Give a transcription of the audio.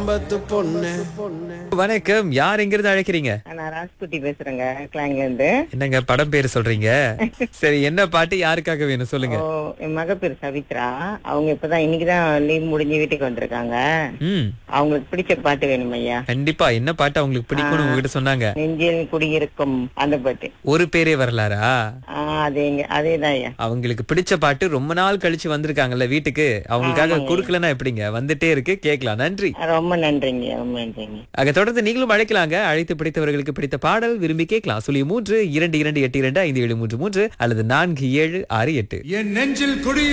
கம்பத்து பொண்ணு வணக்கம் யார் எங்கிருந்து அழைக்கிறீங்க நான் ராஜ்குட்டி பேசுறேங்க கிளாங்ல இருந்து என்னங்க படம் பேரு சொல்றீங்க சரி என்ன பாட்டு யாருக்காக வேணும் சொல்லுங்க ஓ என் மக பேர் சவித்ரா அவங்க இப்பதான் இன்னைக்குதான் லீவ் முடிஞ்சு வீட்டுக்கு வந்திருக்காங்க ம் அவங்களுக்கு பிடிச்ச பாட்டு வேணும் ஐயா கண்டிப்பா என்ன பாட்டு அவங்களுக்கு பிடிக்கும்னு உங்ககிட்ட சொன்னாங்க நெஞ்சில் குடியிருக்கும் அந்த பாட்டு ஒரு பேரே வரலாரா ஆ, அது எங்க அதேதான் ஐயா அவங்களுக்கு பிடிச்ச பாட்டு ரொம்ப நாள் கழிச்சு வந்திருக்காங்கல்ல வீட்டுக்கு அவங்களுக்காக குடுக்கலன்னா எப்படிங்க வந்துட்டே இருக்கு கேட்கலாம் நன்றி ரொம்ப நன்றிங்க ரொம்ப நன்றிங்க அங்க தொடர்ந்து நீங்களும் அழைக்கலாங்க அழைத்து பிடித்தவர்களுக்கு பிடித்த பாடல் விரும்பி கேட்கலாம் சொல்லி மூன்று இரண்டு இரண்டு எட்டு இரண்டு ஐந்து ஏழு மூன்று மூன்று அல்லது நான்கு ஏழு ஆறு எட்டு என் நெஞ்சில் குடி